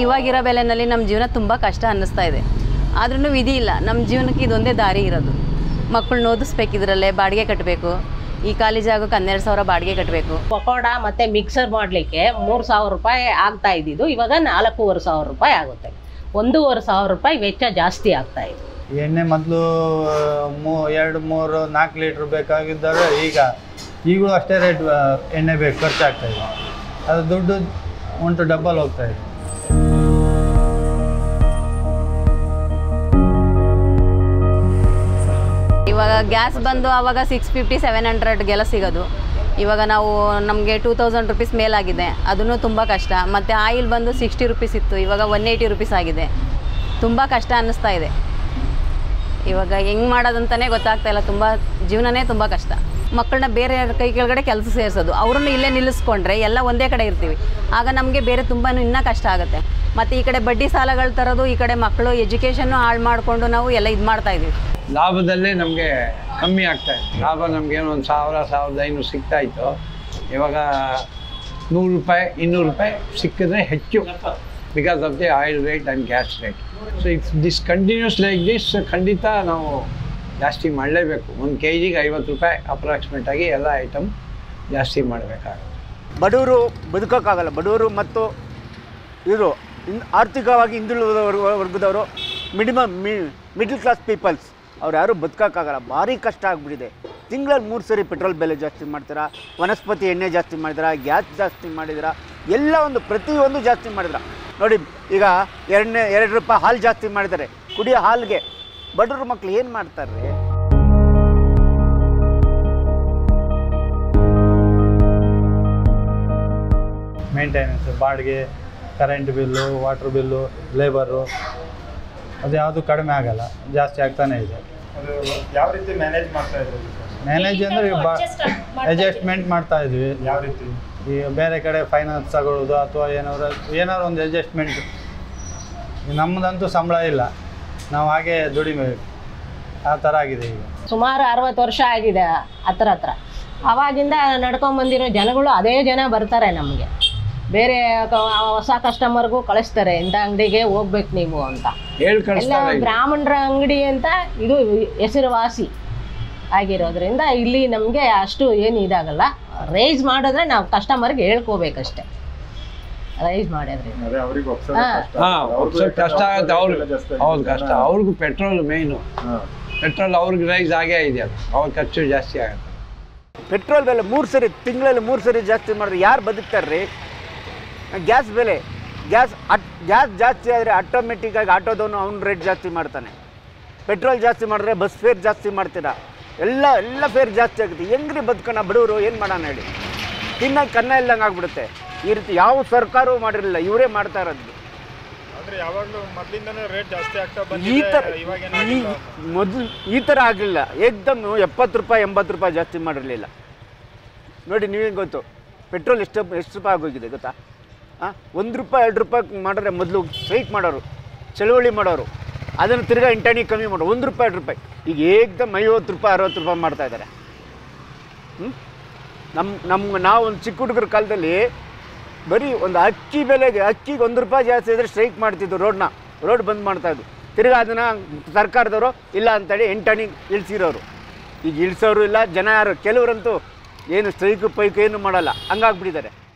ಇವಾಗಿರೋ ಬೆಲೆನಲ್ಲಿ ನಮ್ಮ ಜೀವನ ತುಂಬ ಕಷ್ಟ ಅನ್ನಿಸ್ತಾ ಇದೆ ಆದ್ರೂ ವಿಧಿ ಇಲ್ಲ ನಮ್ಮ ಜೀವನಕ್ಕೆ ಇದೊಂದೇ ದಾರಿ ಇರೋದು ಮಕ್ಕಳನ್ನ ಓದಿಸ್ಬೇಕು ಇದರಲ್ಲೇ ಬಾಡಿಗೆ ಕಟ್ಟಬೇಕು ಈ ಖಾಲಿ ಜಾಗಕ್ಕೆ ಹನ್ನೆರಡು ಸಾವಿರ ಬಾಡಿಗೆ ಕಟ್ಟಬೇಕು ಪಕೋಡ ಮತ್ತೆ ಮಿಕ್ಸರ್ ಮಾಡಲಿಕ್ಕೆ ಮೂರು ಸಾವಿರ ರೂಪಾಯಿ ಆಗ್ತಾ ಇದ್ದಿದ್ದು ಇವಾಗ ನಾಲ್ಕೂವರೆ ಸಾವಿರ ರೂಪಾಯಿ ಆಗುತ್ತೆ ಒಂದೂವರೆ ಸಾವಿರ ರೂಪಾಯಿ ವೆಚ್ಚ ಜಾಸ್ತಿ ಆಗ್ತಾ ಇದೆ ಎಣ್ಣೆ ಮೊದಲು ಮೂ ಎರಡು ಮೂರು ನಾಲ್ಕು ಲೀಟ್ರ್ ಬೇಕಾಗಿದ್ದರೆ ಈಗ ಈಗಲೂ ಅಷ್ಟೇ ರೇಟ್ ಎಣ್ಣೆ ಬೇಕು ಖರ್ಚಾಗ್ತಾ ಇದೆ ಅದು ದುಡ್ಡು ಉಂಟು ಡಬ್ಬಲ್ ಹೋಗ್ತಾ ಇದೆ ಇವಾಗ ಗ್ಯಾಸ್ ಬಂದು ಆವಾಗ ಸಿಕ್ಸ್ ಫಿಫ್ಟಿ ಸೆವೆನ್ ಹಂಡ್ರೆಡ್ಗೆಲ್ಲ ಸಿಗೋದು ಇವಾಗ ನಾವು ನಮಗೆ ಟೂ ತೌಸಂಡ್ ರುಪೀಸ್ ಮೇಲಾಗಿದೆ ಅದನ್ನು ತುಂಬ ಕಷ್ಟ ಮತ್ತು ಆಯಿಲ್ ಬಂದು ಸಿಕ್ಸ್ಟಿ ರುಪೀಸ್ ಇತ್ತು ಇವಾಗ ಒನ್ ಏಯ್ಟಿ ರುಪೀಸ್ ಆಗಿದೆ ತುಂಬ ಕಷ್ಟ ಅನ್ನಿಸ್ತಾ ಇದೆ ಇವಾಗ ಹೆಂಗೆ ಮಾಡೋದಂತಲೇ ಗೊತ್ತಾಗ್ತಾ ಇಲ್ಲ ತುಂಬ ಜೀವನನೇ ತುಂಬ ಕಷ್ಟ ಮಕ್ಕಳನ್ನ ಬೇರೆ ಕೈ ಕೆಳಗಡೆ ಕೆಲಸ ಸೇರಿಸೋದು ಅವ್ರನ್ನ ಇಲ್ಲೇ ನಿಲ್ಲಿಸ್ಕೊಂಡ್ರೆ ಎಲ್ಲ ಒಂದೇ ಕಡೆ ಇರ್ತೀವಿ ಆಗ ನಮಗೆ ಬೇರೆ ತುಂಬಾ ಇನ್ನೂ ಕಷ್ಟ ಆಗುತ್ತೆ ಮತ್ತು ಈ ಕಡೆ ಬಡ್ಡಿ ಸಾಲಗಳು ತರೋದು ಈ ಕಡೆ ಮಕ್ಕಳು ಎಜುಕೇಷನ್ನು ಹಾಳು ಮಾಡಿಕೊಂಡು ನಾವು ಎಲ್ಲ ಇದು ಮಾಡ್ತಾ ಇದೀವಿ ಲಾಭದಲ್ಲೇ ನಮಗೆ ಕಮ್ಮಿ ಆಗ್ತಾ ಇದೆ ಲಾಭ ನಮಗೇನು ಒಂದು ಸಾವಿರ ಸಾವಿರದ ಐನೂರು ಸಿಗ್ತಾ ಇತ್ತು ಇವಾಗ ನೂರು ರೂಪಾಯಿ ಇನ್ನೂರು ರೂಪಾಯಿ ಸಿಕ್ಕಿದ್ರೆ ಹೆಚ್ಚು because of the oil rate and gas rate so if this continues like this ಖಂಡಿತ ನಾವು ಜಾಸ್ತಿ ಮಾಡಲೇಬೇಕು ಒಂದು ಕೆ ಜಿಗೆ ಐವತ್ತು ರೂಪಾಯಿ ಅಪ್ರಾಕ್ಸಿಮೇಟ್ ಆಗಿ ಎಲ್ಲ ಐಟಮ್ ಜಾಸ್ತಿ ಮಾಡಬೇಕಾಗುತ್ತೆ ಬಡವರು ಬದುಕೋಕ್ಕಾಗಲ್ಲ ಬಡವರು ಮತ್ತು ಇವರು ಇನ್ ಆರ್ಥಿಕವಾಗಿ ಹಿಂದುಳಿದ ವರ್ಗ- ವರ್ಗದವರು ಮಿನಿಮಮ್ ಮಿ ಮಿಡ್ಲ್ ಕ್ಲಾಸ್ ಪೀಪಲ್ಸ್ ಅವ್ರು ಯಾರೂ ಬದುಕೋಕ್ಕಾಗಲ್ಲ ಭಾರಿ ಕಷ್ಟ ಆಗಿಬಿಟ್ಟಿದೆ ತಿಂಗಳಲ್ಲಿ ಮೂರು ಸರಿ ಪೆಟ್ರೋಲ್ ಬೆಲೆ ಜಾಸ್ತಿ ಮಾಡ್ತೀರಾ ವನಸ್ಪತಿ ಎಣ್ಣೆ ಜಾಸ್ತಿ ಮಾಡಿದಿರಾ ಗ್ಯಾಸ್ ಜಾಸ್ತಿ ಮಾಡಿದಿರಾ ಎಲ್ಲ ಒಂದು ಪ್ರತಿಯೊಂದು ಜಾಸ್ತಿ ಮಾಡಿದ್ರ ನೋಡಿ ಈಗ ಎರಡನೇ ಎರಡು ರೂಪಾಯಿ ಹಾಲು ಜಾಸ್ತಿ ಮಾಡಿದ್ದಾರೆ ಕುಡಿಯೋ ಹಾಲಿಗೆ ಬಡವ್ರ ಮಕ್ಳು ಏನು ಮಾಡ್ತಾರೆ ಮೇಂಟೆನೆನ್ಸ್ ಬಾಡಿಗೆ current bill water bill labour ಅದು ಯಾವುದು ಕಡಿಮೆ ಆಗಲ್ಲ ಜಾಸ್ತಿ ಆಗ್ತಾನೇ ಇದೆ ಅದು ಯಾವ ರೀತಿ ಮ್ಯಾನೇಜ್ ಮಾಡ್ತಾ ಇದ್ದೀವಿ ಮ್ಯಾನೇಜ್ ಅಂದರೆ ಬಾ ಅಡ್ಜಸ್ಟ್ಮೆಂಟ್ ಮಾಡ್ತಾ ಇದ್ವಿ ಯಾವ ರೀತಿ ಈ ಬೇರೆ ಕಡೆ ಫೈನಾನ್ಸ್ ತಗೊಳ್ಳೋದು ಅಥವಾ ಏನಾದ್ರು ಏನಾದ್ರು ಒಂದು ಅಡ್ಜಸ್ಟ್ಮೆಂಟ್ ನಮ್ಮದಂತೂ ಸಂಬಳ ಇಲ್ಲ ನಾವು ಹಾಗೆ ದುಡಿಬೇಕು ಆ ಥರ ಆಗಿದೆ ಈಗ ಸುಮಾರು ಅರವತ್ತು ವರ್ಷ ಆಗಿದೆ ಹತ್ರ ಹತ್ರ ಅವಾಗಿಂದ ನಡ್ಕೊಂಡ್ ಬಂದಿರೋ ಜನಗಳು ಅದೇ ಜನ ಬರ್ತಾರೆ ನಮಗೆ ಬೇರೆ ಕ- ಹೊಸ ಕಸ್ಟಮರ್ಗೂ ಕಳಿಸ್ತಾರೆ ಇಂಥ ಅಂಗಡಿಗೆ ಹೋಗ್ಬೇಕು ನೀವು ಅಂತ ಹೇಳಿ ಎಲ್ಲ ಕಳಿಸ್ತಾರೆ ಈಗ. ಬ್ರಾಹ್ಮಣರ ಅಂಗಡಿ ಅಂತ ಇದು ಹೆಸರುವಾಸಿ ಆಗಿರೋದ್ರಿಂದ ಇಲ್ಲಿ ನಮಗೆ ಅಷ್ಟು ಏನು ಇದಾಗಲ್ಲ ರೈಸ್ ಮಾಡಿದ್ರೆ ನಾವು ಕಸ್ಟಮರ್ಗೆ ಹೇಳ್ಕೋಬೇಕಷ್ಟೆ ರೈಸ್ ಮಾಡಿದ್ರಿಂದ ಅದೇ ಅವ್ರಿಗೆ ಒಪ್ಸೋದು ಹಾ. ಕಷ್ಟ. ಹಾಂ ಅವ್ರ್ದು ಸ್ವಲ್ಪ ಕಷ್ಟ ಆಗುತ್ತೆ ಅವ್ರು ಬೆಲೆ ಜಾಸ್ತಿ ಹೌದು ಆಗಿದೆ. ಕಷ್ಟ ಅವ್ರಿಗೂ ಪೆಟ್ರೋಲ್ ಮೇಯ್ನು ಹಾ. ಪೆಟ್ರೋಲ್ ಅವ್ರಿಗೆ ರೈಸ್ ಆಗೇ ಇದೆ ಅದು ಅವ್ರ ಖರ್ಚು ಜಾಸ್ತಿ ಆಗುತ್ತೆ ಪೆಟ್ರೋಲ್ ಬೆಲೆ ಮೂರು ಸರಿ ತಿಂಗಳಲ್ಲಿ ಮೂರು ಸರಿ ಜಾಸ್ತಿ ಮಾಡಿದ್ರೆ ಯಾರು ಬದುಕ್ತಾರೆ ರೀ ಗ್ಯಾಸ್ ಬೆಲೆ ಗ್ಯಾಸ್ ಅಟ್ ಗ್ಯಾಸ್ ಜಾಸ್ತಿ ಆದರೆ ಆಟೋಮೆಟಿಕ್ಕಾಗಿ ಆಟೋದವನು ಅವ್ನ ರೇಟ್ ಜಾಸ್ತಿ ಮಾಡ್ತಾನೆ ಪೆಟ್ರೋಲ್ ಜಾಸ್ತಿ ಮಾಡಿದ್ರೆ ಬಸ್ ಫೇರ್ ಜಾಸ್ತಿ ಮಾಡ್ತೀರಾ ಎಲ್ಲ ಎಲ್ಲ ಫೇರ್ ಜಾಸ್ತಿ ಆಗುತ್ತೆ ಹೆಂಗ್ರಿ ಬದುಕೋಣ ಬಡವರು ಏನು ಮಾಡೋಣ ಹೇಳಿ ತಿನ್ನಕ್ಕೆ ಕನ್ನ ಇಲ್ದಂಗೆ ಆಗ್ಬಿಡುತ್ತೆ ಈ ರೀತಿ ಯಾವ ಸರ್ಕಾರವೂ ಮಾಡಿರಲಿಲ್ಲ ಇವರೇ ಮಾಡ್ತಾ ಇರೋದು ಅಂದ್ರೆ ಯಾವಾಗ್ಲೂ ಮೊದ್ಲಿಂದನೇ ರೇಟ್ ಜಾಸ್ತಿ ಆಗ್ತಾ ಈ ಬಂದಿದೆ ಥರ ಇವಾಗ ಈ ಏನಾಗಿಲ್ಲ ಮೊದಲು ಈ ಥರ ಆಗಲಿಲ್ಲ ಏಕ್ದಮ್ ಎಪ್ಪತ್ತು ರೂಪಾಯಿ ಎಂಬತ್ತು ರೂಪಾಯಿ ಜಾಸ್ತಿ ಮಾಡಿರಲಿಲ್ಲ ನೋಡಿ ನೀವೇನು ಗೊತ್ತು ಪೆಟ್ರೋಲ್ ಎಷ್ಟು ಎಷ್ಟು ರೂಪಾಯಿ ಆಗೋಗಿದೆ ಗೊತ್ತಾ ಹಾಂ ಒಂದು ರೂಪಾಯಿ ಎರಡು ರೂಪಾಯಿ ಮಾಡಿದ್ರೆ ಮೊದಲು ಸ್ಟ್ರೈಕ್ ಮಾಡೋರು ಚಳುವಳಿ ಮಾಡೋರು ಅದನ್ನು ತಿರ್ಗಾ ಇಂಟರ್ನಿ ಕಮ್ಮಿ ಮಾಡೋರು ಒಂದು ರೂಪಾಯಿ ಎರಡು ರೂಪಾಯಿ ಈಗ ಏಕ್ದಮ್ ಐವತ್ತು ರೂಪಾಯಿ ಅರವತ್ತು ರೂಪಾಯಿ ಮಾಡ್ತಾ ಇದ್ದಾರೆ ಹ್ಞೂ ನಮ್ಮ ನಮ್ಮ ನಾವು ಒಂದು ಚಿಕ್ಕ ಹುಡುಗರ ಕಾಲದಲ್ಲಿ ಬರೀ ಒಂದು ಅಕ್ಕಿ ಬೆಲೆಗೆ ಅಕ್ಕಿಗೆ ಒಂದು ರೂಪಾಯಿ ಜಾಸ್ತಿ ಇದ್ರೆ ಸ್ಟ್ರೈಕ್ ಮಾಡ್ತಿದ್ದು ರೋಡ್ನ ರೋಡ್ ಬಂದ್ ಮಾಡ್ತಾಯಿದ್ರು ತಿರ್ಗಾ ಅದನ್ನು ಸರ್ಕಾರದವರು ಇಲ್ಲ ಅಂತೇಳಿ ಎಂಟಣಿ ಇಳಿಸಿರೋರು ಈಗ ಇಳಿಸೋರು ಇಲ್ಲ ಜನ ಯಾರು ಕೆಲವರಂತೂ ಏನು ಸ್ಟ್ರೈಕು ಪೈಕು ಏನು ಮಾಡಲ್ಲ ಹಂಗಾಗ್ಬಿಟ್ಟಿದ್ದಾರೆ